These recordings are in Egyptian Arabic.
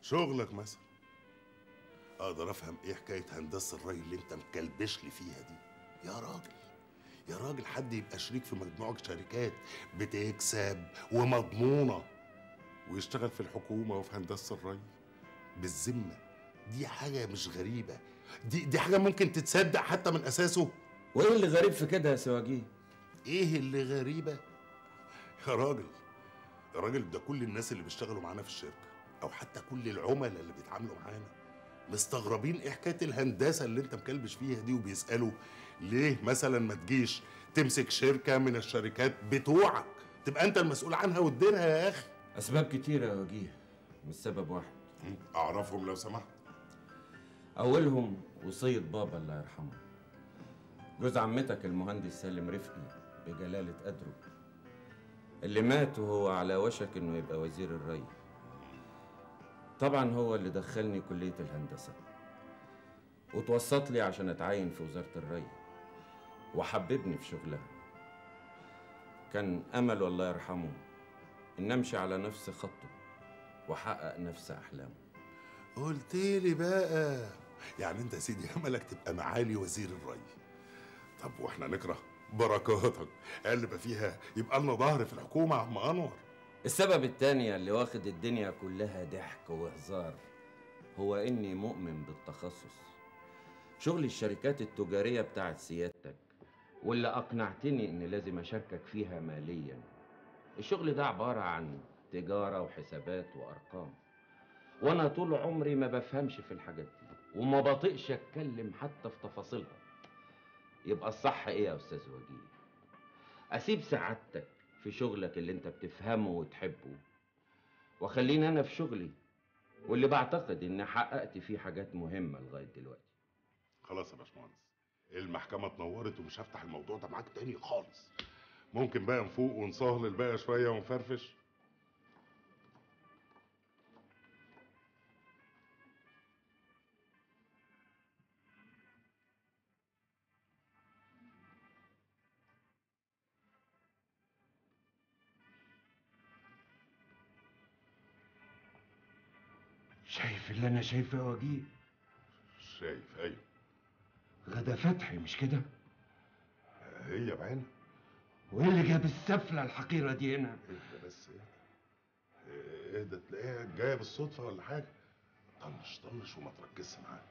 شغلك مثلا اقدر افهم ايه حكايه هندسه الري اللي انت مكلبش لي فيها دي يا راجل يا راجل حد يبقى شريك في مجموعه شركات بتكسب ومضمونه ويشتغل في الحكومه وفي هندسه الري بالذمه دي حاجه مش غريبه دي دي حاجه ممكن تتصدق حتى من اساسه وايه اللي غريب في كده يا سواجيه ايه اللي غريبه يا راجل يا راجل ده كل الناس اللي بيشتغلوا معانا في الشركه او حتى كل العملاء اللي بيتعاملوا معانا مستغربين ايه حكايه الهندسه اللي انت مكلبش فيها دي وبيسالوا ليه مثلا ما تجيش تمسك شركه من الشركات بتوعك تبقى انت المسؤول عنها وتديرها يا اخي اسباب كتيره يا وجيه مش سبب واحد اعرفهم لو سمحت اولهم وصيه بابا الله يرحمه جوز عمتك المهندس سالم رفقي بجلاله قدره اللي مات وهو على وشك انه يبقى وزير الري طبعا هو اللي دخلني كليه الهندسه وتوسط لي عشان اتعين في وزاره الري وحببني في شغلها كان امل الله يرحمه ان امشي على نفس خطه واحقق نفس احلامه قلت لي بقى يعني انت يا سيدي املك تبقى معالي وزير الري طب واحنا نكره بركاتك قال بقى فيها يبقى لنا ظهر في الحكومه يا عم انور السبب التاني اللي واخد الدنيا كلها ضحك وهزار هو اني مؤمن بالتخصص شغل الشركات التجارية بتاعت سيادتك واللي اقنعتني ان لازم اشاركك فيها ماليا الشغل ده عبارة عن تجارة وحسابات وارقام وانا طول عمري ما بفهمش في الحاجات دي وما بطيقش اتكلم حتى في تفاصيلها يبقى الصح ايه يا استاذ وجيه اسيب سعادتك في شغلك اللي انت بتفهمه وتحبه وخليني انا في شغلي واللي بعتقد اني حققت فيه حاجات مهمه لغايه دلوقتي خلاص يا باشمهندس المحكمه اتنورت ومش هفتح الموضوع ده معاك تاني خالص ممكن بقى نفوق ونصهلل بقى شويه ونفرفش شايف اللي انا شايفه يا وجيه شايف ايوه غدا فتحي مش كده هي بعينها وايه اللي جاب السفله الحقيره دي هنا اهدى بس اهدى اهدى تلاقيها جايه بالصدفه ولا حاجه طنش طنش وما تركزش معاها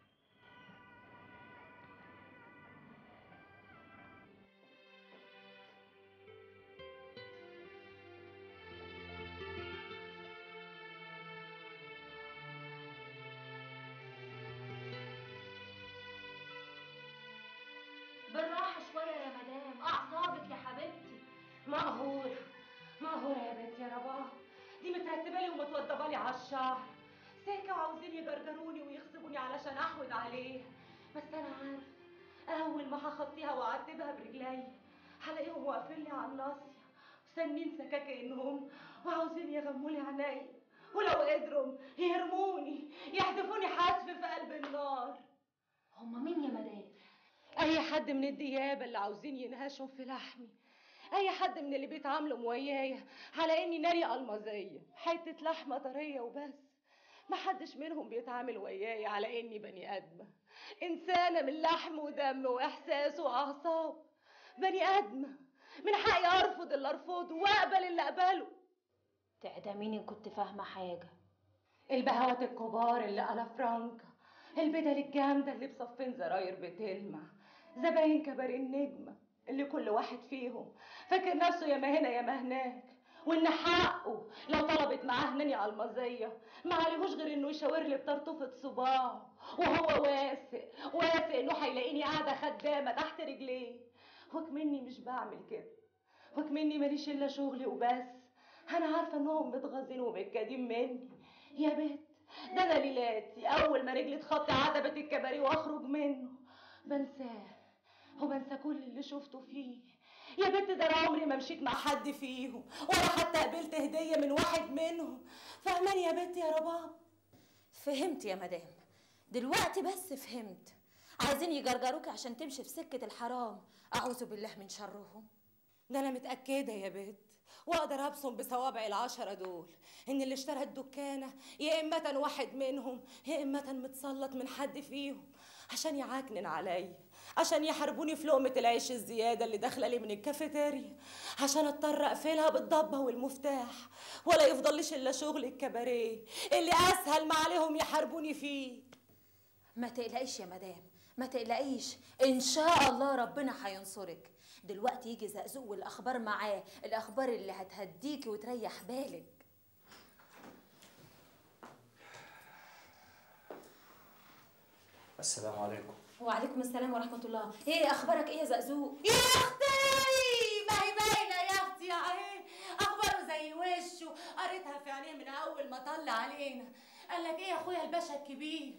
بالراحة شوية يا مدام أعصابك يا حبيبتي مقهورة مقهورة يا بنت يا رباه دي مترتبة لي ومتوضبة لي على الشهر ساكة وعاوزين يجرجروني ويغصبوني علشان أحود عليه بس أنا عارف أول ما هخطيها وأعتبها برجلي هلاقيهم واقفين لي على الناصية وسنين سكاكينهم وعاوزين يغموا لي عيني ولو قدروا يرموني يحدفوني حتف في قلب النار هما مين يا مدام؟ اي حد من الديابه اللي عاوزين ينهشوا في لحمي اي حد من اللي بيتعاملوا ويايا على اني ناري المظيه حته لحمه طريه وبس ما حدش منهم بيتعامل ويايا على اني بني ادمه انسانه من لحم ودم واحساس واعصاب بني ادمه من حقي ارفض اللي ارفضه واقبل اللي اقبله تعدميني إن كنت فاهمة حاجة البهوات الكبار اللي على فرانكا البدل الجامدة اللي بصفين زراير بتلمع زباين كبار النجمة اللي كل واحد فيهم فاكر نفسه يا ما هنا يا ما هناك وان حقه لو طلبت معاه ناني على المزية ما عليهوش غير انه يشاور لي بطرطفة صباعه وهو واثق واثق انه هيلاقيني قاعدة خدامة تحت رجليه وكمني مش بعمل كده وكمني ماليش الا شغلي وبس انا عارفة انهم متغاظين ومتكادين مني يا بنت ده انا ليلاتي اول ما رجلي تخطي عتبة الكباري واخرج منه بنساه وبنسى كل اللي شفته فيه يا بنت ده انا عمري ما مشيت مع حد فيهم ولا حتى قبلت هديه من واحد منهم فاهماني يا بنت يا رباب فهمت يا مدام دلوقتي بس فهمت عايزين يجرجروك عشان تمشي في سكة الحرام أعوذ بالله من شرهم ده انا متاكده يا بنت واقدر ابصم بصوابع العشرة دول ان اللي اشترى الدكانة يا اما واحد منهم يا اما متسلط من حد فيهم عشان يعكنن عليا عشان يحاربوني في لقمة العيش الزيادة اللي داخلة لي من الكافيتيريا عشان اضطر اقفلها بالضبة والمفتاح ولا يفضلش الا شغل الكباريه اللي اسهل ما عليهم يحاربوني فيه ما تقلقيش يا مدام ما تقلقيش ان شاء الله ربنا هينصرك دلوقتي يجي زقزوق والاخبار معاه الاخبار اللي هتهديكي وتريح بالك السلام عليكم وعليكم السلام ورحمه الله ايه اخبارك ايه يا زقزوق يا اختي ما هي باينه يا اختي يا عين اخباره زي وشه قريتها في عينيه من اول ما طلع علينا قال لك ايه يا اخويا الباشا الكبير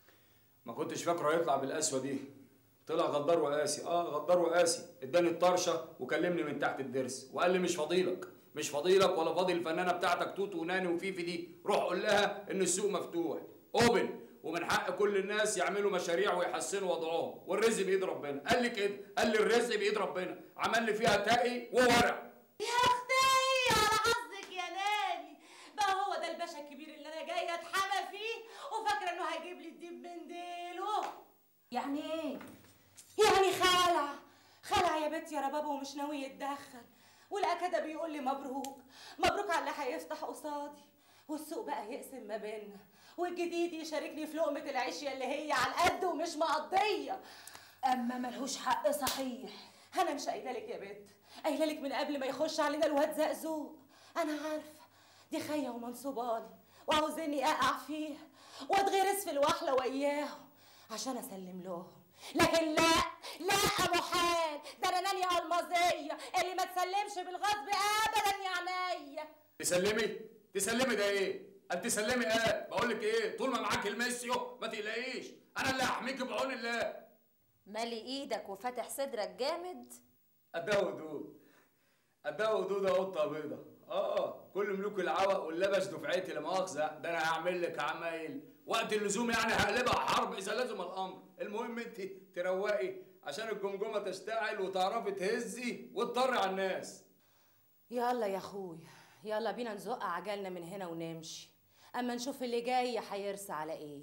ما كنتش فاكره هيطلع بالقسوه دي طلع غدار وقاسي اه غدار وقاسي اداني الطرشه وكلمني من تحت الدرس وقال لي مش فاضيلك مش فاضيلك ولا فاضي الفنانه بتاعتك توت وناني وفيفي دي روح قول لها ان السوق مفتوح اوبن ومن حق كل الناس يعملوا مشاريع ويحسنوا وضعهم والرزق بايد ربنا قال لي كده قال لي الرزق بايد ربنا عمل لي فيها تقي وورع يا اختي على حظك يا ناني بقى هو ده الباشا الكبير اللي انا جايه اتحمى فيه وفاكره انه هيجيب لي الديب من ديله يعني ايه يعني خلع خلع يا بنت يا ربابه ومش ناوي يتدخل والأكا ده بيقول لي مبروك مبروك على اللي هيفتح قصادي والسوق بقى يقسم ما بيننا والجديد يشاركني في لقمة العيش اللي هي على القد ومش مقضية اما ملهوش حق صحيح أنا مش قايلة لك يا بنت قايلة لك من قبل ما يخش علينا الواد زقزوق أنا عارفة دي خية ومنصوبالي وعاوزاني أقع فيها وأتغرس في الوحلة وإياهم عشان أسلم لهم لكن لا لا محال ده انا نانية الماظية اللي ما تسلمش بالغصب ابدا يا عينيا تسلمي تسلمي ده ايه قال تسلمي ايه بقول لك ايه طول ما معاك الميسيو ما تقلقيش انا اللي هحميك بعون الله مالي ايدك وفاتح صدرك جامد قدها ودود قدها ودود يا قطه بيضه اه كل ملوك العوق واللبش دفعتي لا مؤاخذه ده انا هعمل لك عمايل وقت اللزوم يعني هقلبها حرب اذا لزم الامر المهم انت تروقي عشان الجمجمه تشتعل وتعرفي تهزي وتطري على الناس يلا يا اخويا يلا بينا نزق عجلنا من هنا ونمشي اما نشوف اللي جاي هيرسى على ايه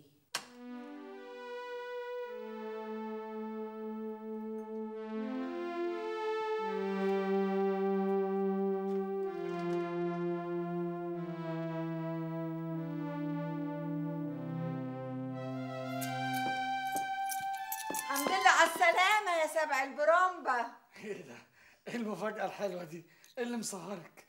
الحمد لله على السلامة يا سبع البرومبا ايه ده؟ ايه المفاجأة الحلوة دي؟ ايه اللي مسهرك؟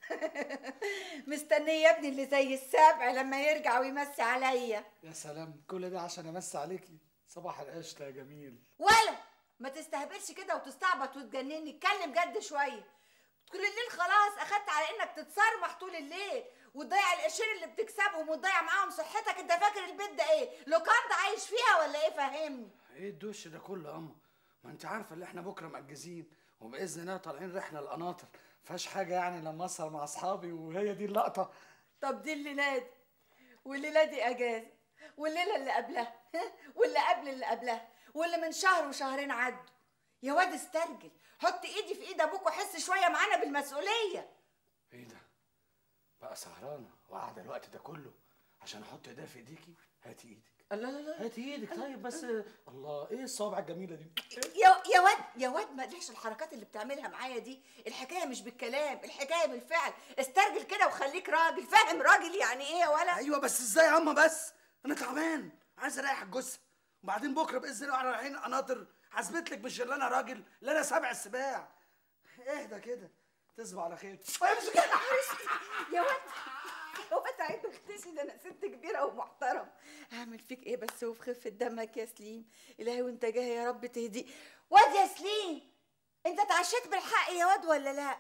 مستنية يا ابني اللي زي السبع لما يرجع ويمسي عليا يا سلام كل ده عشان امس عليكي صباح القشطة يا جميل ولا ما تستهبلش كده وتستعبط وتجنني اتكلم جد شوية طول الليل خلاص اخدت على انك تتصرمح طول الليل وتضيع القرشين اللي بتكسبهم وتضيع معاهم صحتك انت فاكر البيت ده ايه لوكاندا عايش فيها ولا ايه فهمني ايه الدش ده كله يا اما؟ ما انت عارفة اللي احنا بكرة مأجزين وبإذن الله طالعين رحلة القناطر فيهاش حاجة يعني لما اسهر مع اصحابي وهي دي اللقطة طب دي الليلة دي والليلة دي اجازة والليلة اللي قبلها واللي قبل اللي قبلها واللي من شهر وشهرين عدوا يا واد استرجل حط ايدي في ايد ابوك وحس شوية معانا بالمسؤولية ايه ده؟ بقى سهرانة وقاعدة الوقت ده كله عشان احط ايديها في ايديكي هاتي ايدك الله لا لا هاتي ايدك طيب بس الله ايه الصوابع الجميلة دي؟ يا يا واد يا واد ما تلحش الحركات اللي بتعملها معايا دي الحكايه مش بالكلام الحكايه بالفعل استرجل كده وخليك راجل فاهم راجل يعني ايه يا ولا ايوه بس ازاي يا عم بس انا تعبان عايز اريح الجثه وبعدين بكره باذن الله واحنا رايحين قناطر هثبت لك مش اللي انا راجل لا انا سبع السباع اهدى كده تصبح على خير امسك يا حبيبتي يا واد يا واد عيب اختشي ده انا ست كبيره ومحترم هعمل فيك ايه بس وفي خفه دمك يا سليم الهي وانت جاي يا رب تهدي واد يا سليم انت اتعشيت بالحق يا واد ولا لا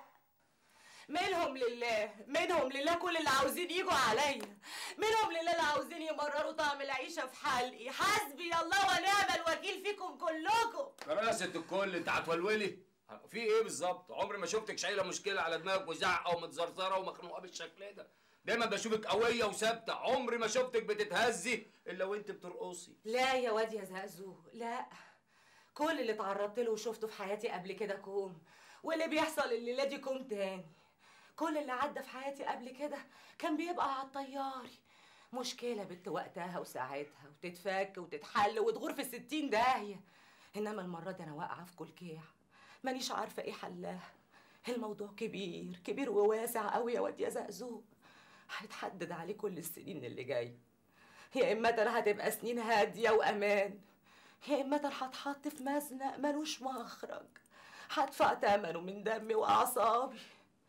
منهم لله منهم لله كل اللي عاوزين يجوا عليا منهم لله اللي عاوزين يمرروا طعم العيشه في حلقي حسبي الله ونعم الوكيل فيكم كلكم كراسة الكل انت هتولولي في ايه بالظبط عمري ما شفتك شايله مشكله على دماغك وزعقه ومتزرزره ومخنوقه بالشكل ده دايما بشوفك قويه وثابته عمري ما شفتك بتتهزي الا وانت بترقصي لا يا واد يا زقزوق لا كل اللي تعرضت له وشفته في حياتي قبل كده كوم واللي بيحصل الليله دي كوم تاني كل اللي عدى في حياتي قبل كده كان بيبقى على الطياري مشكلة بنت وقتها وساعتها وتتفك وتتحل وتغور في الستين داهية إنما المرة دي أنا واقعة في كلكيع مانيش عارفة إيه حلها الموضوع كبير كبير وواسع قوي يا واد يا زقزوق هيتحدد عليه كل السنين اللي جاية يا إما أنا هتبقى سنين هادية وأمان يا إما أنا هتحط في مزنق ملوش مخرج هدفع تمنه من دمي وأعصابي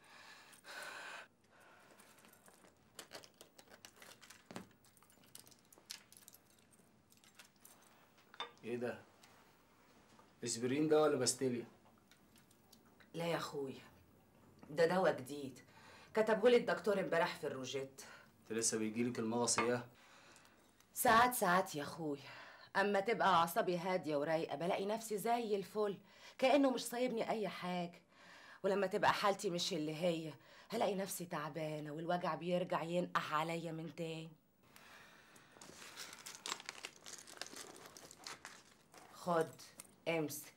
ايه ده اسبرين ده ولا باستيليا لا يا أخويا ده دواء جديد كتبهولي الدكتور امبارح في الروجيت انت لسه بيجيلك المغص اياه ساعات ساعات يا اخويا اما تبقى اعصابي هاديه ورايقه بلاقي نفسي زي الفل كانه مش صايبني اي حاجه ولما تبقى حالتي مش اللي هي هلاقي نفسي تعبانه والوجع بيرجع ينقح عليا من تاني خد امسك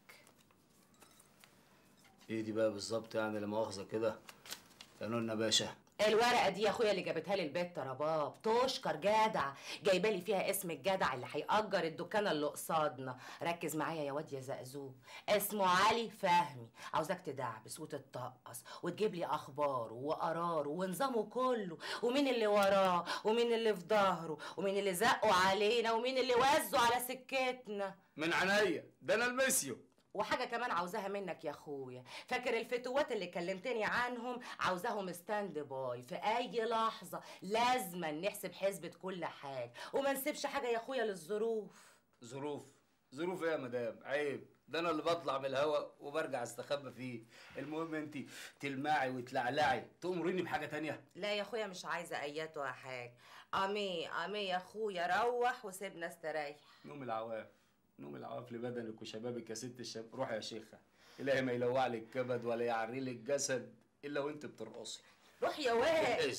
ايه دي بقى بالظبط يعني لا مؤاخذه كده يا نونا باشا الورقه دي يا اخويا اللي جابتها لي البيت رباب تشكر جدع جايبه لي فيها اسم الجدع اللي هيأجر الدكانه اللي قصادنا ركز معايا يا واد يا زقزوق اسمه علي فهمي عاوزاك تدعبس وتتطقص وتجيب لي اخباره وقراره ونظامه كله ومين اللي وراه ومين اللي في ظهره ومين اللي زقوا علينا ومين اللي وزوا على سكتنا من عينيا ده انا المسيو وحاجه كمان عاوزاها منك يا اخويا فاكر الفتوات اللي كلمتني عنهم عاوزاهم ستاند باي في اي لحظه لازما نحسب حسبه كل حاجه وما نسيبش حاجه يا اخويا للظروف ظروف ظروف ايه يا مدام عيب ده انا اللي بطلع من الهوا وبرجع استخبى فيه المهم انت تلمعي وتلعلعي تأمريني بحاجه تانية لا يا اخويا مش عايزه ايات ولا حاجه امي امي يا اخويا روح وسيبنا استريح نوم العواف نوم العواف لبدنك وشبابك يا ست الشباب روح يا شيخه الهي ما يلوع لك كبد ولا يعري لك جسد الا وانت بترقصي روح يا واد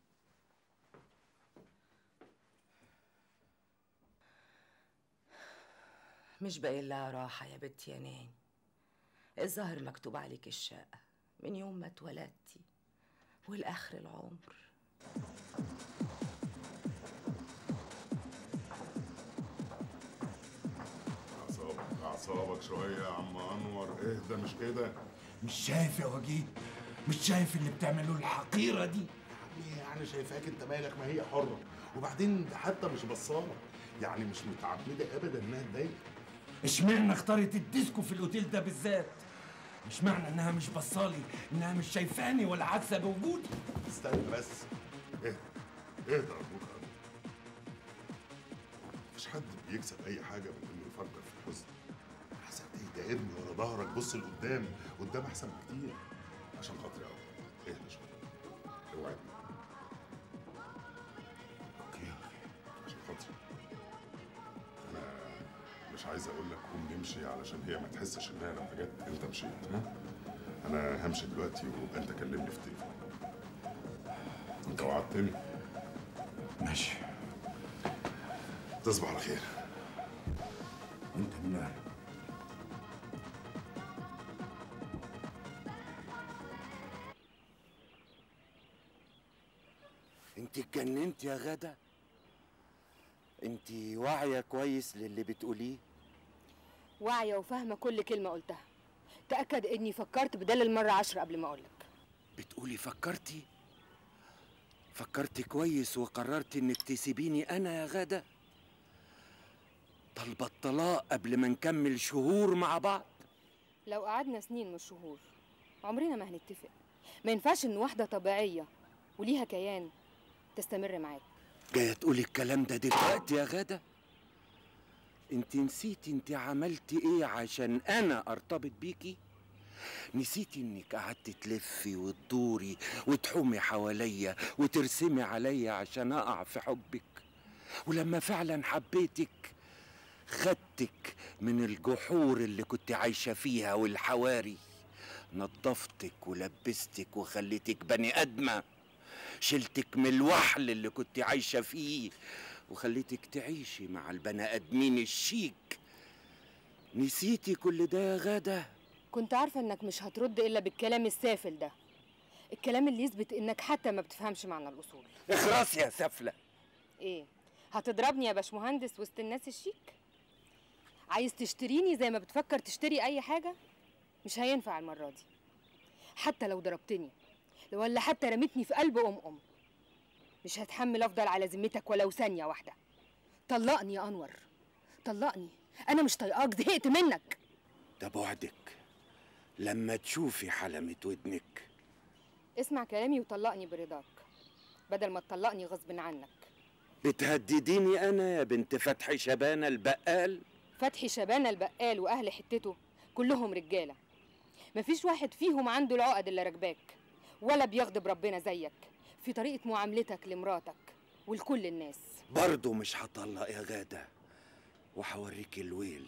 مش باين لها راحة يا بنت يا ناني الظاهر مكتوب عليك الشقة من يوم ما اتولدتي والآخر العمر اعصابك اعصابك شويه يا عم انور اهدى مش كده مش شايف يا وجيه مش شايف اللي بتعمله الحقيرة دي يعني شايفاك انت مالك ما هي حره وبعدين ده حتى مش بصاله يعني مش متعمده ابدا انها تضايق اشمعنى اختارت الديسكو في الاوتيل ده بالذات مش معنى انها مش بصالي انها مش شايفاني ولا حاسه بوجودي استنى بس اهدى اهدى ارجوك مفيش حد بيكسب اي حاجه من انه يفكر في الحزن عايزك تهدى ارمي ورا ظهرك بص لقدام قدام احسن بكتير عشان خاطري يا رب اهدى شويه اوعدني اوكي عشان خاطري انا مش عايز اقول لك قوم نمشي علشان هي ما تحسش انها لما جت انت مشيت ها انا همشي دلوقتي وانت كلمني في التليفون انت وعدتني ماشي تصبح على خير انت من اهلك انت اتجننت يا غدا انت واعيه كويس للي بتقوليه واعية وفاهمة كل كلمة قلتها تأكد إني فكرت بدل المرة عشرة قبل ما أقولك بتقولي فكرتي فكرتي كويس وقررتي انك تسيبيني انا يا غدا طالبه الطلاق قبل ما نكمل شهور مع بعض لو قعدنا سنين مش شهور عمرنا ما هنتفق ما ينفعش إن واحدة طبيعية وليها كيان تستمر معاك جايه تقولي الكلام ده دلوقتي يا غدا انت نسيتي انت عملتي ايه عشان انا ارتبط بيكي نسيتي انك قعدتي تلفي وتدوري وتحومي حواليا وترسمي عليا عشان اقع في حبك ولما فعلا حبيتك خدتك من الجحور اللي كنت عايشة فيها والحواري نظفتك ولبستك وخليتك بني آدمة شلتك من الوحل اللي كنت عايشة فيه وخليتك تعيشي مع البني آدمين الشيك نسيتي كل ده يا غادة كنت عارفة إنك مش هترد إلا بالكلام السافل ده الكلام اللي يثبت انك حتى ما بتفهمش معنى الاصول اخرس يا سفلة ايه هتضربني يا باشمهندس وسط الناس الشيك عايز تشتريني زي ما بتفكر تشتري اي حاجه مش هينفع المره دي حتى لو ضربتني ولا حتى رميتني في قلب ام ام مش هتحمل افضل على ذمتك ولو ثانيه واحده طلقني يا انور طلقني انا مش طايقاك زهقت منك ده بعدك لما تشوفي حلمة ودنك اسمع كلامي وطلقني برضاك بدل ما تطلقني غصب عنك بتهدديني انا يا بنت فتحي شبانة البقال فتحي شبانة البقال واهل حتته كلهم رجاله مفيش واحد فيهم عنده العقد اللي راكباك ولا بيغضب ربنا زيك في طريقه معاملتك لمراتك ولكل الناس برضه مش هطلق يا غادة وهوريكي الويل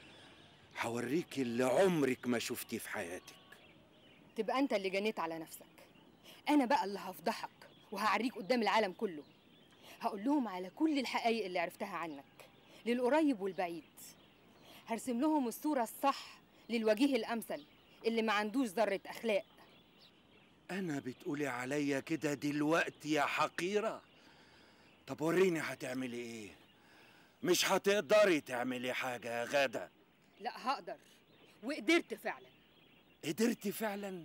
هوريكي اللي عمرك ما شفتيه في حياتك تبقى انت اللي جنيت على نفسك انا بقى اللي هفضحك وهعريك قدام العالم كله هقول لهم على كل الحقائق اللي عرفتها عنك للقريب والبعيد هرسم لهم الصورة الصح للوجيه الأمثل اللي ما عندوش ذرة أخلاق انا بتقولي عليا كده دلوقتي يا حقيرة طب وريني هتعملي ايه مش هتقدري تعملي حاجة يا غادة لا هقدر وقدرت فعلا قدرتي فعلا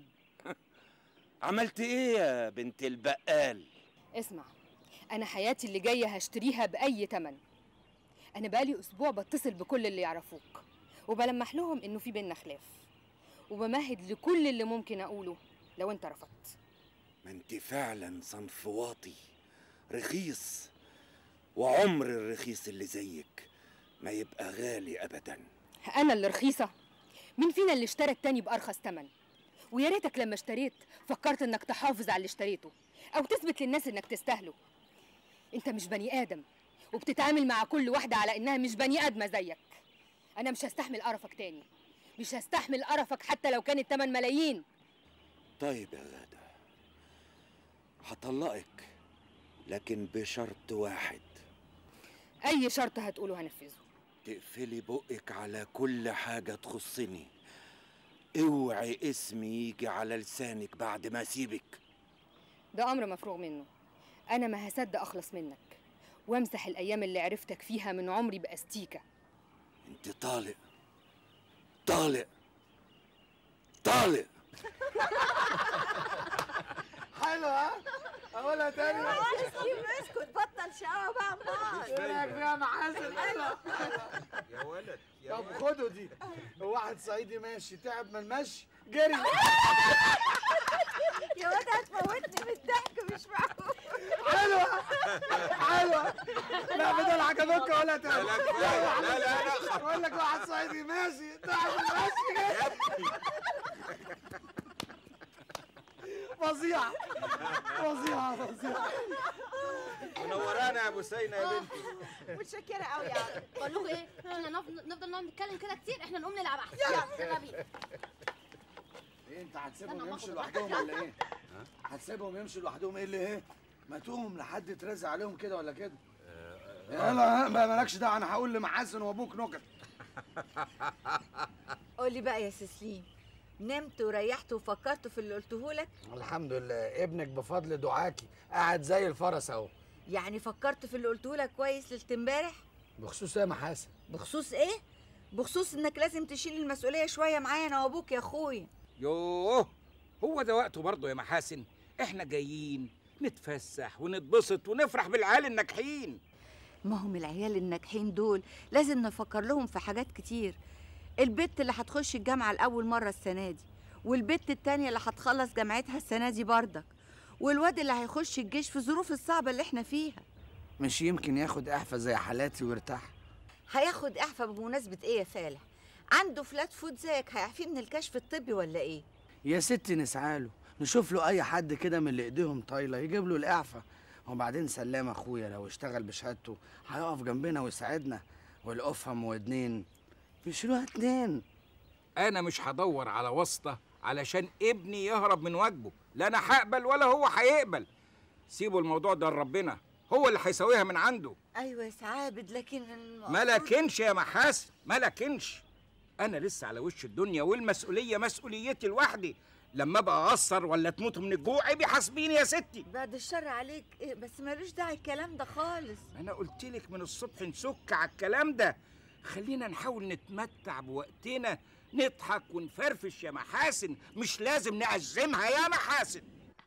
عملت ايه يا بنت البقال اسمع أنا حياتي اللي جاية هشتريها بأي تمن أنا بقالي أسبوع بتصل بكل اللي يعرفوك وبلمح لهم إنه في بينا خلاف وبمهد لكل اللي ممكن أقوله لو أنت رفضت ما انت فعلا صنف واطي رخيص وعمر الرخيص اللي زيك ما يبقى غالي ابدا أنا اللي رخيصة مين فينا اللي اشترى التاني بأرخص تمن ويا ريتك لما اشتريت فكرت إنك تحافظ على اللي اشتريته أو تثبت للناس إنك تستاهله أنت مش بني آدم وبتتعامل مع كل واحدة على إنها مش بني آدمة زيك أنا مش هستحمل قرفك تاني مش هستحمل قرفك حتى لو كان التمن ملايين طيب يا غادة هطلقك لكن بشرط واحد أي شرط هتقوله هنفذه تقفلي بقك على كل حاجة تخصني اوعي اسمي يجي على لسانك بعد ما اسيبك ده أمر مفروغ منه أنا ما هصدق أخلص منك وامسح الأيام اللي عرفتك فيها من عمري بأستيكة انت طالق طالق طالق حلو ها اقولها تاني اسكت بطل شقاوة بقى امال ايه رايك فيها محاسن حلوه يا ولد طب خدوا دي واحد صعيدي ماشي تعب من المشي جري يا واد هتموتني من الضحك مش معقول حلوه حلوه لا بدل عجبك ولا تاني لا لا لا لا بقول لك واحد صعيدي ماشي تعب من المشي جري فظيعه فظيعه فظيعه منورانا يا ابو سينا يا بنتي متشكرة قوي يا عم بقول لكم ايه احنا نف- نفضل نقعد نتكلم كده كتير احنا نقوم نلعب احسن يلا يلا بينا ايه انت هتسيبهم استنى يمشوا باخد لوحدهم ولا ايه؟ هتسيبهم يمشوا لوحدهم ايه اللي ايه؟ ما تقوم لحد يترزع عليهم كده ولا كده؟ يلا ها، ما مالكش دعوه انا هقول لمحاسن وابوك نكت قولي بقى يا سسليم نمت وريحت وفكرت في اللي قلته لك الحمد لله ابنك بفضل دعاكي قاعد زي الفرس اهو يعني فكرت في اللي قلته لك كويس ليله امبارح بخصوص ايه يا محاسن؟ بخصوص ايه بخصوص انك لازم تشيل المسؤوليه شويه معايا انا وابوك يا اخويا يوه هو ده وقته برضه يا محاسن احنا جايين نتفسح ونتبسط ونفرح بالعيال الناجحين ما هم العيال الناجحين دول لازم نفكر لهم في حاجات كتير البت اللي هتخش الجامعة لأول مرة السنة دي والبت التانية اللي هتخلص جامعتها السنة دي بردك والواد اللي هيخش الجيش في الظروف الصعبة اللي احنا فيها مش يمكن ياخد اعفاء زي حالاتي ويرتاح هياخد إعفاء بمناسبة إيه يا فالح؟ عنده فلات فود زيك هيعفيه من الكشف الطبي ولا إيه؟ يا ستي نسعاله نشوف له اي حد كده من اللي ايديهم طايله يجيب له الاعفاء وبعدين سلام اخويا لو اشتغل بشهادته هيقف جنبنا ويساعدنا والافهم واتنين بيشيلوها اتنين انا مش هدور على واسطه علشان ابني يهرب من واجبه لا انا هقبل ولا هو هيقبل سيبوا الموضوع ده لربنا هو اللي هيسويها من عنده أيوة يا سعابد لكن المفروض- ما لكنش يا محاسن ما لكنش انا لسه على وش الدنيا والمسؤوليه مسؤوليتي لوحدي لما ابقى اقصر ولا تموتوا من الجوع ابقي حاسبيني يا ستي بعد الشر عليك إيه بس ملوش داعي الكلام ده خالص انا قلت لك من الصبح نسك على الكلام ده خلينا نحاول نتمتع بوقتنا نضحك ونفرفش يا محاسن مش لازم نعزمها يا محاسن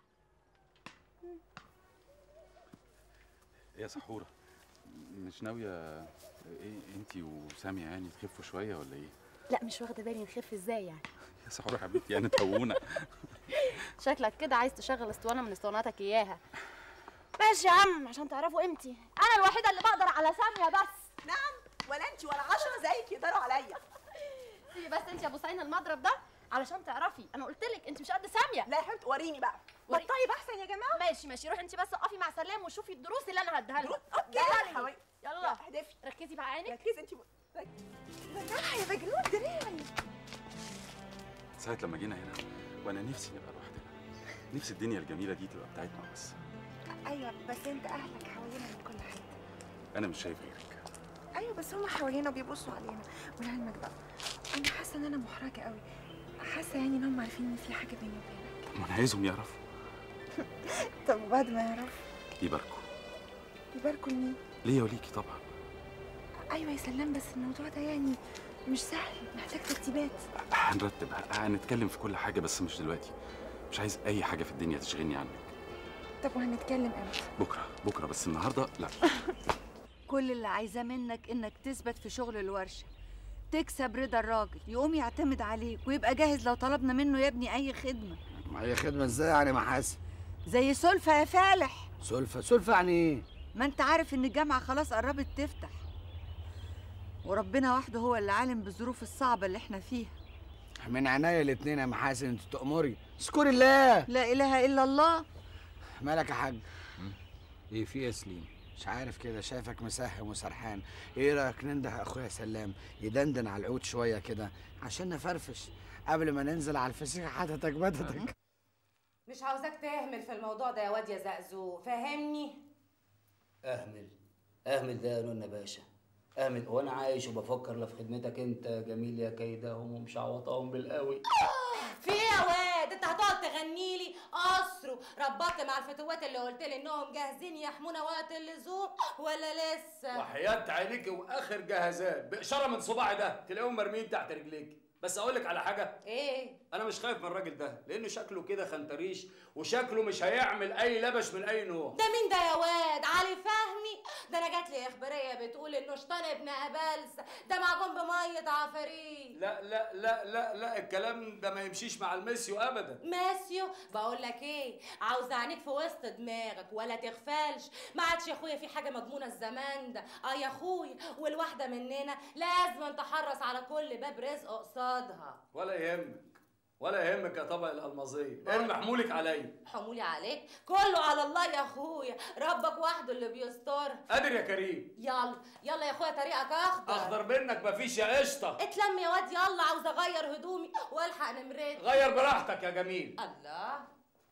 ايه يا سحوره مش ناويه ايه انتي وسامي يعني تخفوا شويه ولا ايه لا مش واخده بالي نخف ازاي يعني يا سحوره حبيبتي يعني تونا شكلك كده عايز تشغل اسطوانه من اسطواناتك اياها ماشي يا عم عشان تعرفوا قيمتي انا الوحيده اللي بقدر على ساميه بس نعم ولا انت ولا عشرة زيك يقدروا عليا سيبي بس انت يا ابو سعيد المضرب ده علشان تعرفي انا قلت لك انت مش قد ساميه لا يا حبيبتي وريني بقى وري- طيب احسن يا جماعه ماشي ماشي روحي انت بس اقفي مع سلام وشوفي الدروس اللي انا هديها لك اوكي يلا حبيبي. يلا احدفي ركزي مع عينك ركزي انت بالراحه يا مجنون دراعي ساعه لما جينا هنا وانا نفسي نبقى لوحدنا نفسي الدنيا الجميله دي تبقى بتاعتنا بس ايوه بس انت اهلك حوالينا من كل حته انا مش شايف غيرك ايوه بس هم حوالينا بيبصوا علينا ولعلمك بقى انا حاسه ان انا محرجه قوي حاسه يعني ان هم عارفين ان في حاجه بيني وبينك وانا عايزهم يعرفوا طب وبعد ما يعرفوا يباركوا يباركوا لمين ليا وليكي طبعا ايوه يا سلام بس الموضوع ده يعني مش سهل محتاج ترتيبات هنرتب هنتكلم في كل حاجه بس مش دلوقتي مش عايز اي حاجه في الدنيا تشغلني عنك طب وهنتكلم امتى بكره بكره بس النهارده لا كل اللي عايزاه منك انك تثبت في شغل الورشه تكسب رضا الراجل يقوم يعتمد عليك ويبقى جاهز لو طلبنا منه يا ابني اي خدمه ما هي خدمه ازاي يعني محاسن زي سلفة يا فالح سلفة سلفة يعني ايه ما انت عارف ان الجامعه خلاص قربت تفتح وربنا وحده هو اللي عالم بالظروف الصعبه اللي احنا فيها من عينيا الاتنين يا محاسن انت تأمري اذكري الله لا اله الا الله مالك يا حاج ايه في يا سليم مش عارف كده شايفك مسهم وسرحان ايه رايك ننده اخويا سلام يدندن على العود شويه كده عشان نفرفش قبل ما ننزل على الفسيخ حتتك بتتك مش عاوزاك تهمل في الموضوع ده يا واد يا زقزوق فاهمني اهمل اهمل ده يا نونا باشا اهمل وانا عايش وبفكر لا في خدمتك انت يا جميل يا كيدهم ومشعوطهم بالقوي في ايه يا واد انت هتقعد تغني لي قصر ربطت مع الفتوات اللي قلت لي انهم جاهزين يحمونا وقت اللزوم ولا لسه وحياة عينيك واخر جهازات باشاره من صباعي ده تلاقيهم مرميين تحت رجليك بس اقول لك على حاجه ايه انا مش خايف من الراجل ده لانه شكله كده خنتريش وشكله مش هيعمل اي لبش من اي نوع ده مين ده يا واد علي فهمي ده انا جات لي اخباريه بتقول انه شطان ابن ابلس ده معجون بميه عفاريت لا لا لا لا لا الكلام ده ما يمشيش مع الميسيو ابدا ماسيو بقول لك ايه عاوزه عينيك في وسط دماغك ولا تغفلش ما عادش يا اخويا في حاجه مضمونه الزمان ده اه يا اخويا والواحده مننا لازم تحرص على كل باب رزق قصادها ولا يهمك ولا يهمك يا طبق الالمازيه ارمي حمولك عليا حمولي عليك كله على الله يا اخويا ربك وحده اللي بيستر قادر يا كريم يلا يلا يا اخويا طريقك اخضر اخضر منك مفيش يا قشطه اتلم يا واد يلا عاوزه اغير هدومي والحق نمرتي غير براحتك يا جميل الله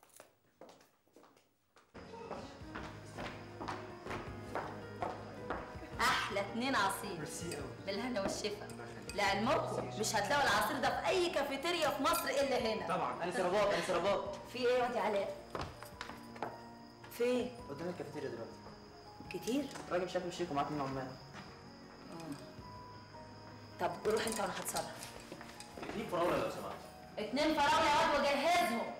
احلى اتنين عصير بالهنا والشفا لعلمكم مش هتلاقوا العصير ده في اي كافيتيريا في مصر الا هنا طبعا انا سربات انا سربات في ايه يا واد يا علاء في ايه قدام الكافيتيريا دلوقتي كتير الراجل شكله شيك ومعاه اتنين عمال طب روح انت وانا هتصرف دي فراوله لو سمحت اتنين فراوله يا واد وجهزهم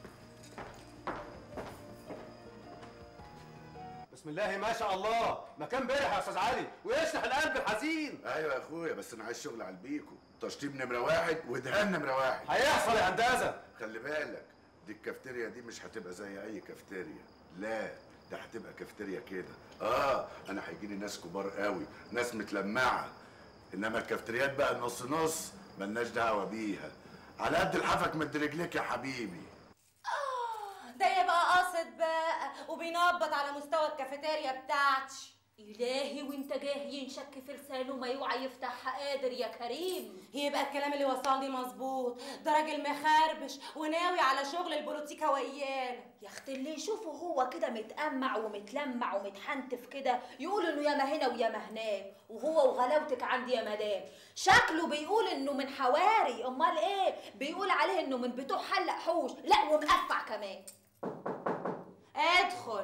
بسم الله ما شاء الله مكان برح يا استاذ علي ويشرح القلب الحزين ايوه يا اخويا بس انا عايز شغل على البيكو تشطيب نمره واحد ودهان نمره واحد هيحصل يا هندسه خلي بالك دي الكافتيريا دي مش هتبقى زي اي كافتيريا لا ده هتبقى كافتيريا كده اه انا هيجي لي ناس كبار قوي ناس متلمعه انما الكافتريات بقى النص نص ملناش دعوه بيها على قد الحفك مد رجليك يا حبيبي ده يبقى قاصد بقى وبينبط على مستوى الكافيتيريا بتاعتي إلهي وانت جاي ينشك في لسانه ما يوعى يفتحها قادر يا كريم يبقى الكلام اللي وصلني مظبوط ده راجل مخربش وناوي على شغل البوليتيكا ويانا يا اختي اللي يشوفه هو كده متأمع ومتلمع ومتحنتف كده يقول انه ياما هنا وياما هناك وهو وغلاوتك عندي يا مدام شكله بيقول انه من حواري امال ايه بيقول عليه انه من بتوع حلق حوش لا ومقفع كمان ادخل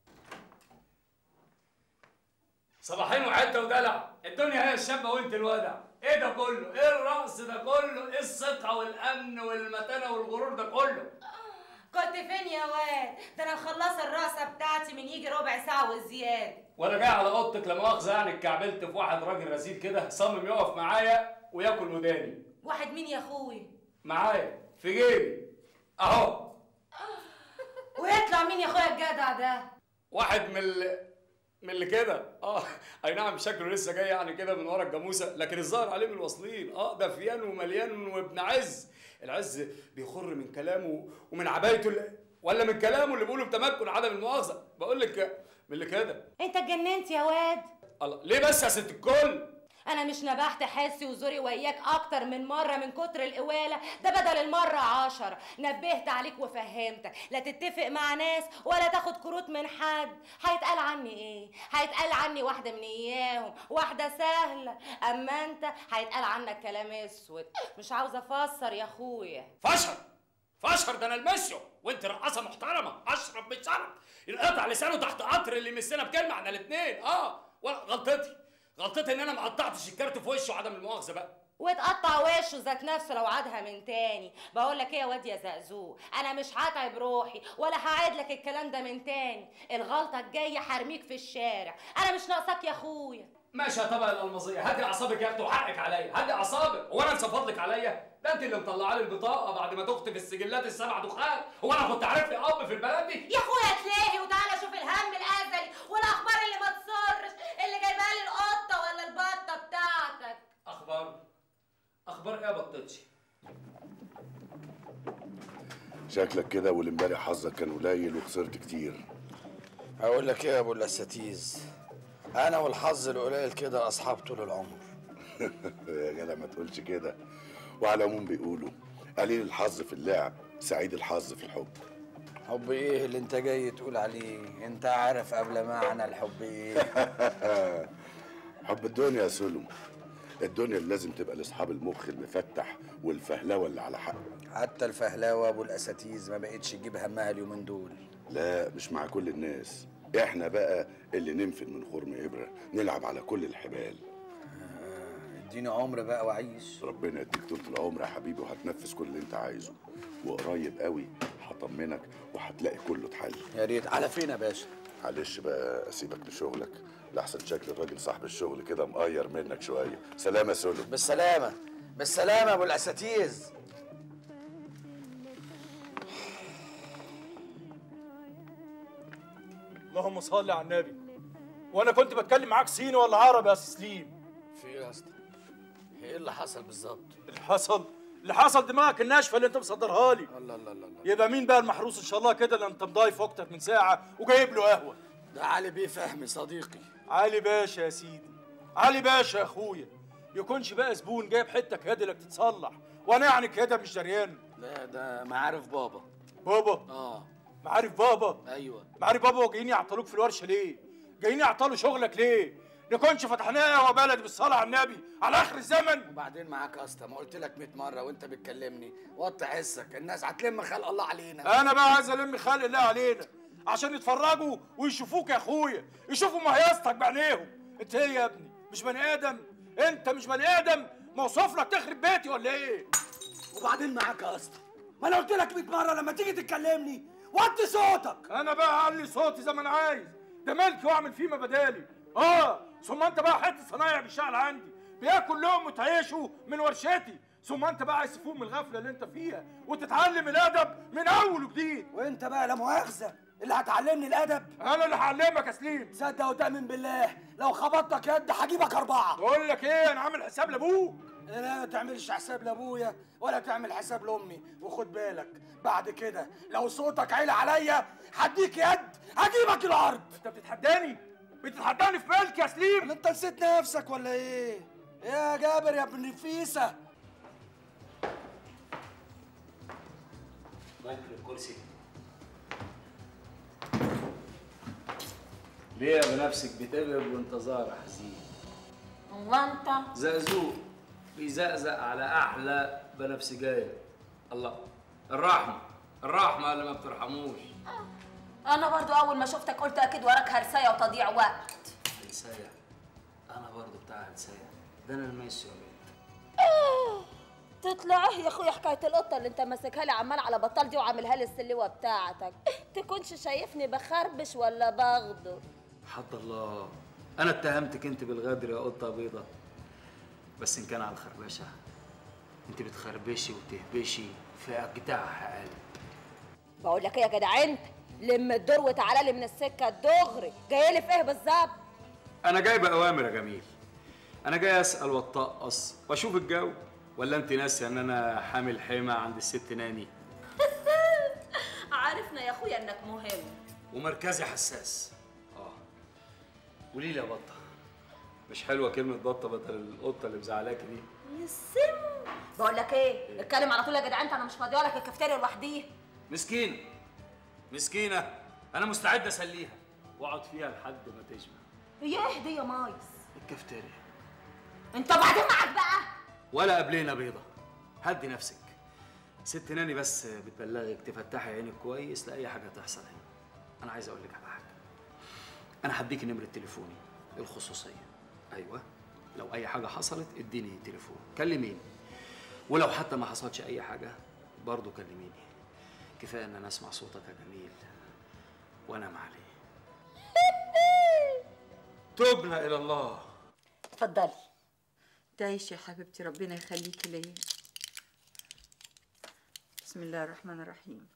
صباحين وحته ودلع الدنيا هي الشابه وانت الودع ايه ده كله ايه الرقص ده كله ايه الثقه والامن والمتانه والغرور ده كله كنت فين يا واد ده انا مخلصه الرقصه بتاعتي من يجي ربع ساعه وزياده وانا جاي على اوضتك لا مؤاخذه يعني اتكعبلت في واحد راجل رزيل كده صمم يقف معايا وياكل وداني واحد مين يا اخويا معايا في جيبي اهو ويطلع مين يا اخويا الجدع ده واحد من اللي من اللي كده اه اي نعم شكله لسه جاي يعني كده من ورا الجاموسه لكن الظاهر عليه من الواصلين اه ده فيان ومليان وابن عز العز بيخر من كلامه ومن عبايته اللي ولا من كلامه اللي بيقوله بتمكن عدم المؤاخذه بقول لك من اللي كده انت اتجننت يا واد الله ليه بس يا ست الكل انا مش نبحت حسي وزوري وياك اكتر من مره من كتر القواله ده بدل المره عشرة نبهت عليك وفهمتك لا تتفق مع ناس ولا تاخد كروت من حد هيتقال عني ايه هيتقال عني واحده من اياهم واحده سهله اما انت هيتقال عنك كلام اسود مش عاوزه افسر يا اخويا فشر فشر ده انا المسيو وانت رقاصه محترمه اشرب من شرب القطع لسانه تحت قطر اللي مسنا بكلمه احنا الاثنين اه ولا غلطتي غلطتي ان انا ما قطعتش الكارت في وشه عدم المؤاخذه بقى وتقطع وشه ذات نفسه لو عادها من تاني بقول لك ايه يا واد يا زقزوق انا مش هتعب روحي ولا هعيد لك الكلام ده من تاني الغلطه الجايه هرميك في الشارع انا مش ناقصاك يا اخويا ماشي يا طبق الالمظيه هدي اعصابك يا اختي وحقك عليا هدي اعصابك هو انا انسى فضلك عليا ده انت اللي مطلعه لي البطاقه بعد ما تخطف السجلات السبع دخان هو انا كنت عارف لي اب في البلد دي يا اخويا تلاقي وتعالى شوف الهم الازلي والاخبار اللي ما تصرش اللي جايبها لي القطه ولا البطه بتاعتك اخبار اخبار ايه يا بطتشي شكلك كده والامبارح حظك كان قليل وخسرت كتير اقول لك ايه يا ابو الاساتيز انا والحظ القليل كده اصحاب طول العمر يا جدع ما تقولش كده وعلى العموم بيقولوا قليل الحظ في اللعب سعيد الحظ في الحب حب ايه اللي انت جاي تقول عليه انت عارف قبل معنى الحب ايه حب الدنيا يا سلم الدنيا اللي لازم تبقى لاصحاب المخ المفتح والفهلوه اللي على حق حتى الفهلاوه ابو الاساتيز ما بقتش تجيب همها اليومين دول لا مش مع كل الناس احنا بقى اللي ننفد من خرم ابره نلعب على كل الحبال اديني عمر بقى واعيش ربنا يديك طول العمر يا حبيبي وهتنفذ كل اللي انت عايزه وقريب قوي هطمنك وهتلاقي كله اتحل يا ريت على فين يا باشا معلش بقى اسيبك لشغلك لحسن شكل الراجل صاحب الشغل كده مقير منك شويه سلام يا سلم بالسلامه بالسلامه يا ابو الاساتيز اللهم صل على النبي وانا كنت بتكلم معاك صيني ولا عربي يا أستاذ سليم في ايه يا اسطى ايه اللي حصل بالظبط اللي حصل اللي حصل دماغك الناشفه اللي انت مصدرها لي الله الله الله الله. يبقى مين بقى المحروس ان شاء الله كده اللي انت مضايف اكتر من ساعه وجايب له قهوه ده علي بيه فهمي صديقي علي باشا يا سيدي علي باشا يا اخويا يكونش بقى زبون جايب حته كده لك تتصلح وانا يعني كده مش دريان لا ده معارف بابا بابا اه معارف بابا ايوه معارف بابا وجايين يعطلوك في الورشه ليه جايين يعطلوا شغلك ليه نكونش فتحناها وبلد بالصلاه على النبي على اخر الزمن وبعدين معاك يا اسطى ما قلت لك 100 مره وانت بتكلمني وطي حسك الناس هتلم خلق الله علينا انا بقى عايز الم خلق الله علينا عشان يتفرجوا ويشوفوك يا اخويا يشوفوا مهيصتك بعينيهم انت ايه يا ابني مش بني ادم انت مش بني ادم موصوف لك تخرب بيتي ولا ايه وبعدين معاك يا اسطى ما انا قلت لك 100 مره لما تيجي تكلمني وطي صوتك انا بقى اعلي صوتي زي ما انا عايز ده ملكي واعمل فيه ما بدالي اه ثم انت بقى حته صنايع بالشغل عندي بياكل لقمه عيشه من ورشتي ثم انت بقى عايز تفوق من الغفله اللي انت فيها وتتعلم الادب من اول وجديد وانت بقى لا مؤاخذه اللي هتعلمني الادب انا اللي هعلمك يا سليم تصدق وتامن بالله لو خبطتك يد هجيبك اربعه بقول لك ايه انا عامل حساب لابوك لا ما تعملش حساب لابويا ولا تعمل حساب لامي وخد بالك بعد كده لو صوتك عيل عليا هديك يد هجيبك الارض انت بتتحداني بتتحداني في ملك يا سليم انت نسيت نفسك ولا ايه يا جابر يا ابن نفيسه ممكن الكرسي ليه يا بنفسك بتقلب وانتظار حزين هو انت زقزوق بيزقزق على احلى بنفسجيه الله الرحمه الرحمه اللي ما بترحموش انا برضو اول ما شفتك قلت اكيد وراك هرسايه وتضييع وقت هلسايه انا برضو بتاع هلسايه ده انا الميسي ولا تطلع ايه يا اخويا حكايه القطه اللي انت ماسكها لي عمال على بطال دي وعاملها لي السلوه بتاعتك تكونش شايفني بخربش ولا باخده حد الله انا اتهمتك انت بالغدر يا قطه بيضه بس ان كان على الخربشه انت بتخربشي وتهبشي في اجدع قلب بقول لك ايه يا جدع انت لم الدور وتعالى لي من السكه الدغري جاي لي في ايه بالظبط انا جاي باوامر يا جميل انا جاي اسال واتطقص واشوف الجو ولا انت ناسيه ان انا حامل حمى عند الست ناني عارفنا يا اخويا انك مهم ومركزي حساس اه قولي لي يا بطه مش حلوه كلمه بطه بدل القطه اللي مزعلاكي دي يسم بقول لك ايه اتكلم على طول يا جدع انت انا مش فاضيه لك الكافتيريا لوحديها مسكينه مسكينه انا مستعد اسليها واقعد فيها لحد ما تشبع هي ايه دي يا مايس الكافتيريا انت بعدين معاك بقى ولا قبلنا بيضه هدي نفسك ست ناني بس بتبلغك تفتحي عينك كويس لاي حاجه تحصل هنا انا عايز اقول لك على حاجه انا هديكي نمره تليفوني الخصوصيه ايوه لو اي حاجه حصلت اديني تليفون كلميني ولو حتى ما حصلش اي حاجه برضه كلميني كفايه ان انا اسمع صوتك يا جميل وانام عليه تبنا الى الله اتفضلي تعيشي يا حبيبتي ربنا يخليكي ليا بسم الله الرحمن الرحيم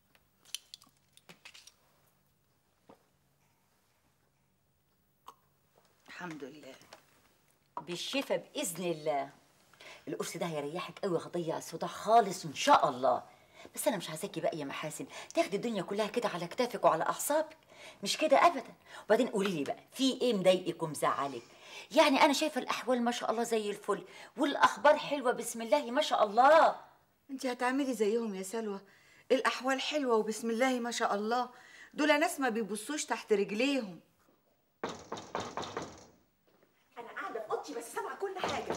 الحمد لله بالشفا باذن الله القرص ده هيريحك قوي هتضيع الصداع خالص ان شاء الله بس انا مش عايزاكي بقى يا محاسن تاخدي الدنيا كلها كده على كتافك وعلى اعصابك مش كده ابدا وبعدين قولي لي بقى في ايه مضايقك ومزعلك يعني انا شايفه الاحوال ما شاء الله زي الفل والاخبار حلوه بسم الله ما شاء الله انت هتعملي زيهم يا سلوى الاحوال حلوه وبسم الله ما شاء الله دول ناس ما بيبصوش تحت رجليهم انا قاعده في اوضتي بس سامعه كل حاجه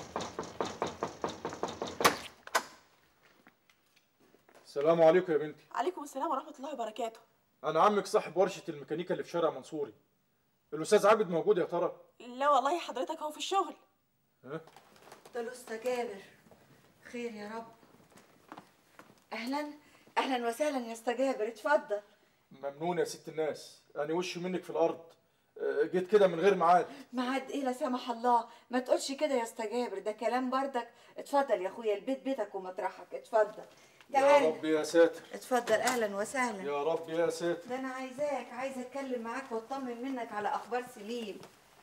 السلام عليكم يا بنتي عليكم السلام ورحمه الله وبركاته انا عمك صاحب ورشه الميكانيكا اللي في شارع منصوري الاستاذ عابد موجود يا ترى لا والله حضرتك اهو في الشغل ها ده الأسطى جابر خير يا رب اهلا اهلا وسهلا يا اسطى جابر اتفضل ممنون يا ست الناس انا وشي منك في الارض آه، جيت كده من غير ميعاد معاد ايه لا سمح الله ما تقولش كده يا اسطى جابر ده كلام بردك اتفضل يا اخويا البيت بيتك ومطرحك اتفضل يا تعال رب يا ساتر اتفضل اهلا وسهلا يا رب يا ساتر ده انا عايزاك عايزه اتكلم معاك واطمن منك على اخبار سليم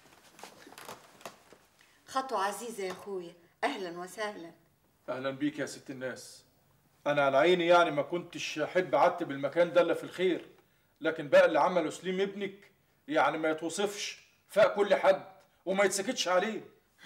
خطوه عزيزه يا اخويا اهلا وسهلا اهلا بيك يا ست الناس انا على عيني يعني ما كنتش احب اعتب المكان ده الا في الخير لكن بقى اللي عمله سليم ابنك يعني ما يتوصفش فاق كل حد وما يتسكتش عليه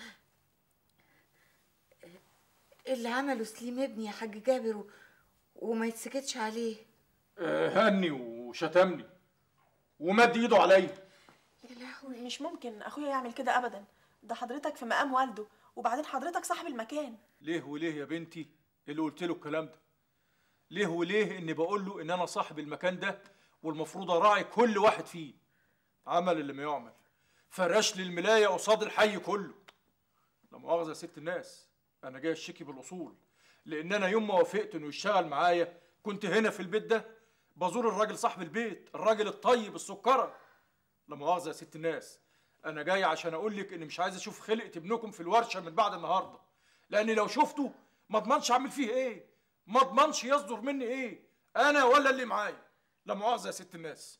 اللي عمله سليم ابني يا حاج جابر و... وما يتسكتش عليه آه، هني وشتمني ومد ايده عليا يا لهوي مش ممكن اخويا يعمل كده ابدا ده حضرتك في مقام والده وبعدين حضرتك صاحب المكان ليه وليه يا بنتي اللي قلت له الكلام ده ليه وليه اني بقول له ان انا صاحب المكان ده والمفروض اراعي كل واحد فيه عمل اللي ما يعمل فرش لي الملايه قصاد الحي كله لا مؤاخذه يا ست الناس انا جاي اشتكي بالاصول لان انا يوم ما وافقت انه يشتغل معايا كنت هنا في البيت ده بزور الراجل صاحب البيت الراجل الطيب السكره لا مؤاخذه يا ست الناس انا جاي عشان اقول لك اني مش عايز اشوف خلقه ابنكم في الورشه من بعد النهارده لاني لو شفته ما اضمنش اعمل فيه ايه ما اضمنش يصدر مني ايه انا ولا اللي معايا لا مؤاخذه يا ست الناس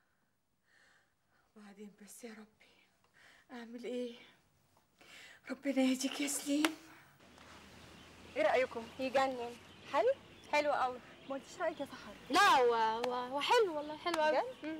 وبعدين بس يا ربي اعمل ايه ربنا يهديك يا سليم ايه رايكم يجنن حلو حلو قوي ما قلتيش رايك يا سحر لا هو هو هو حلو والله حلو قوي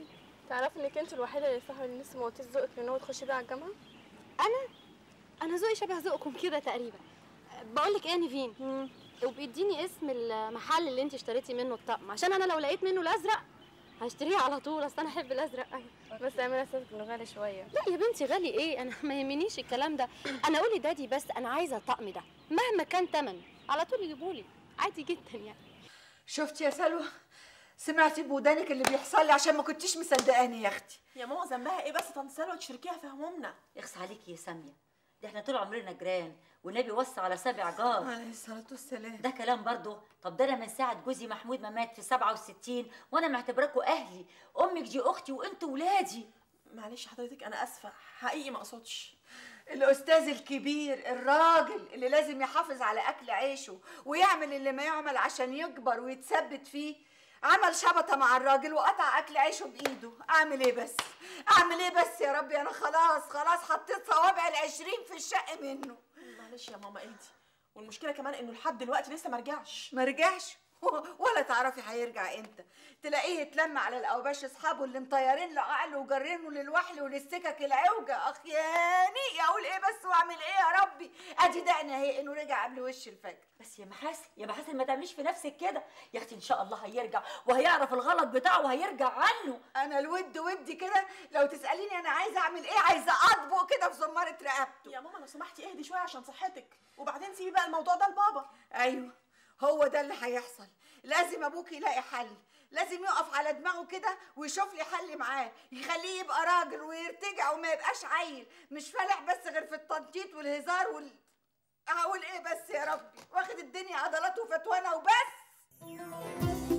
تعرفي انك انت الوحيده اللي صاحبه اللي لسه ما قلتيش ذوقك ان هو تخشي بيه على الجامعه انا انا ذوقي شبه ذوقكم كده تقريبا بقول لك ايه يا نيفين وبيديني اسم المحل اللي انت اشتريتي منه الطقم عشان انا لو لقيت منه الازرق هشتريه على طول اصل انا احب الازرق قوي بس اعملي اساسك انه غالي شويه لا يا بنتي غالي ايه انا ما يهمنيش الكلام ده انا قولي دادي بس انا عايزه الطقم ده مهما كان تمن على طول يجيبولي عادي جدا يعني شفتي يا سلوى سمعتي بودانك اللي بيحصل لي عشان ما كنتيش مصدقاني يا اختي يا ماما ذنبها ايه بس طنط سلوى تشاركيها في همومنا يخص عليكي يا ساميه ده احنا طول عمرنا جيران والنبي وصى على سبع جار عليه الصلاه والسلام ده كلام برضه طب ده انا من ساعه جوزي محمود ما مات في 67 وانا معتبراكوا اهلي امك دي اختي وانتوا ولادي معلش حضرتك انا اسفه حقيقي ما اقصدش الاستاذ الكبير الراجل اللي لازم يحافظ على اكل عيشه ويعمل اللي ما يعمل عشان يكبر ويتثبت فيه عمل شبطه مع الراجل وقطع اكل عيشه بايده اعمل ايه بس اعمل ايه بس يا ربي انا خلاص خلاص حطيت صوابع العشرين في الشق منه معلش يا ماما ايدي والمشكله كمان انه لحد دلوقتي لسه ما رجعش ما رجعش ولا تعرفي هيرجع امتى تلاقيه يتلم على الاوباش اصحابه اللي مطيرين له عقله وجرينه للوحل وللسكك العوجه اخياني اقول ايه بس واعمل ايه يا ربي ادي دقنا اهي انه رجع قبل وش الفجر بس يا محاسن يا محاسن ما تعمليش في نفسك كده يا اختي ان شاء الله هيرجع وهيعرف الغلط بتاعه وهيرجع عنه انا الود ودي كده لو تساليني انا عايزه اعمل ايه عايزه اطبق كده في زماره رقبته يا ماما لو سمحتي اهدي شويه عشان صحتك وبعدين سيبي بقى الموضوع ده لبابا ايوه هو ده اللي هيحصل لازم ابوك يلاقي حل لازم يقف على دماغه كده ويشوف لي حل معاه يخليه يبقى راجل ويرتجع وما يبقاش عيل مش فالح بس غير في التنطيط والهزار وال اقول ايه بس يا ربي واخد الدنيا عضلات وفتوانه وبس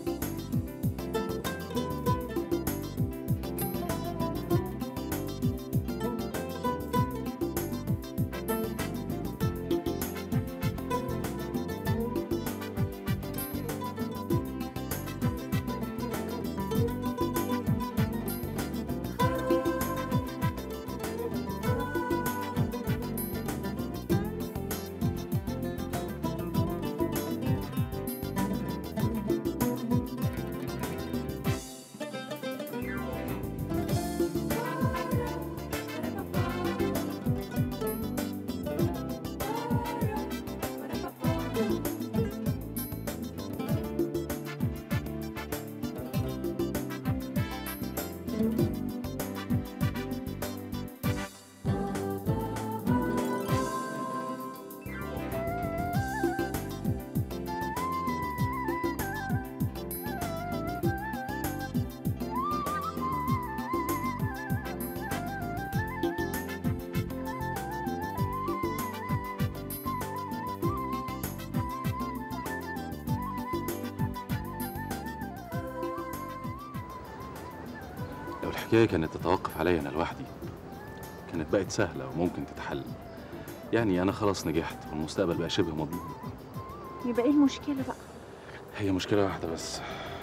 لو الحكاية كانت تتوقف عليا أنا لوحدي كانت بقت سهلة وممكن تتحل يعني أنا خلاص نجحت والمستقبل بقى شبه مضمون يبقى ايه المشكله بقى هي مشكلة واحدة بس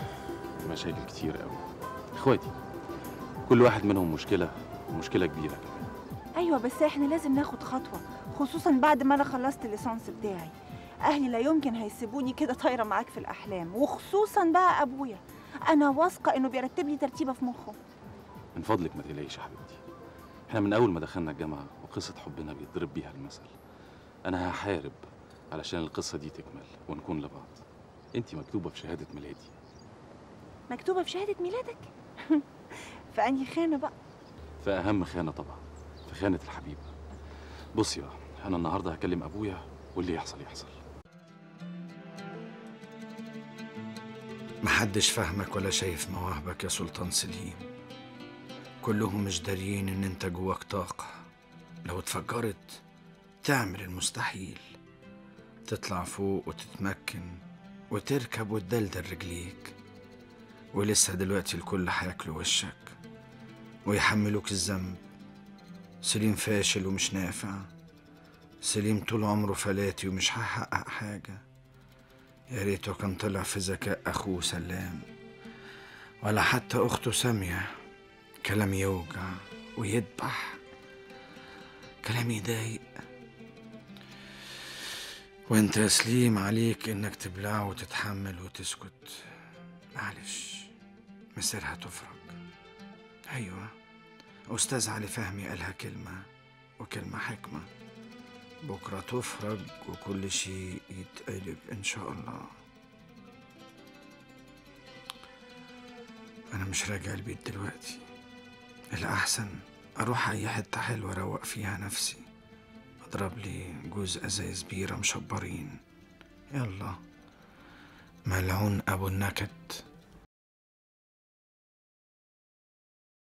مشاكل كتير قوي إخواتي كل واحد منهم مشكلة ومشكلة كبيرة ايوه بس احنا لازم ناخد خطوه خصوصا بعد ما انا خلصت الليسانس بتاعي اهلي لا يمكن هيسيبوني كده طايره معاك في الاحلام وخصوصا بقى ابويا انا واثقه انه بيرتب لي ترتيبه في مخه من فضلك ما تقلقيش يا حبيبتي احنا من أول ما دخلنا الجامعة وقصة حبنا بيتضرب بيها المثل أنا هحارب علشان القصة دي تكمل ونكون لبعض أنت مكتوبة في شهادة ميلادي مكتوبه في شهاده ميلادك في انهي خانه بقى في أهم خانة طبعا في خانة الحبيبة بصي بقى أنا النهاردة هكلم أبويا واللي يحصل يحصل محدش فاهمك ولا شايف مواهبك يا سلطان سليم كلهم مش داريين ان انت جواك طاقة لو اتفجرت تعمل المستحيل تطلع فوق وتتمكن وتركب وتدلدل رجليك ولسه دلوقتي الكل هياكلوا وشك ويحملوك الذنب سليم فاشل ومش نافع سليم طول عمره فلاتي ومش هيحقق حاجة يا ريته كان طلع في ذكاء أخوه سلام ولا حتى أخته سامية كلام يوجع ويدبح كلام يضايق وانت يا سليم عليك انك تبلع وتتحمل وتسكت معلش مصيرها تفرج أيوة أستاذ علي فهمي قالها كلمة وكلمة حكمة بكرة تفرج وكل شيء يتقلب إن شاء الله أنا مش راجع البيت دلوقتي الأحسن أروح أي حتة حلوة أروق فيها نفسي أضرب لي جوز أزايز بيرة مشبرين يلا ملعون أبو النكد